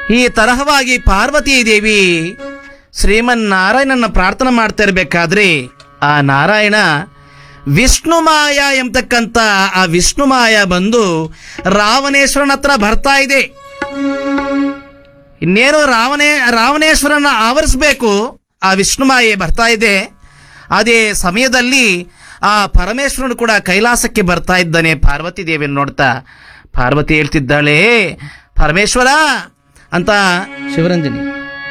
ಈ ತರಹವಾಗಿ ಪಾರ್ವತೀ ದೇವಿ ಶ್ರೀಮನ್ನಾರಾಯಣನ ಪ್ರಾರ್ಥನೆ ಮಾಡ್ತಾ ಇರಬೇಕಾದ್ರೆ ಆ ನಾರಾಯಣ ವಿಷ್ಣುಮಾಯ ಎಂಬತಕ್ಕಂಥ ಆ ವಿಷ್ಣುಮಾಯ ಬಂದು ರಾವಣೇಶ್ವರನ ಹತ್ರ ಬರ್ತಾ ಇದೆ ಇನ್ನೇನು ರಾವಣೇ ರಾವಣೇಶ್ವರನ ಆವರಿಸಬೇಕು ಆ ವಿಷ್ಣುಮಾಯೆ ಬರ್ತಾ ಇದೆ ಅದೇ ಸಮಯದಲ್ಲಿ ಆ ಪರಮೇಶ್ವರನು ಕೂಡ ಕೈಲಾಸಕ್ಕೆ ಬರ್ತಾ ಇದ್ದಾನೆ ಪಾರ್ವತಿ ದೇವಿಯನ್ನು ನೋಡ್ತಾ ಪಾರ್ವತಿ ಹೇಳ್ತಿದ್ದಾಳೆ ಪರಮೇಶ್ವರ ಅಂತ ಶಿವರಂಜನಿ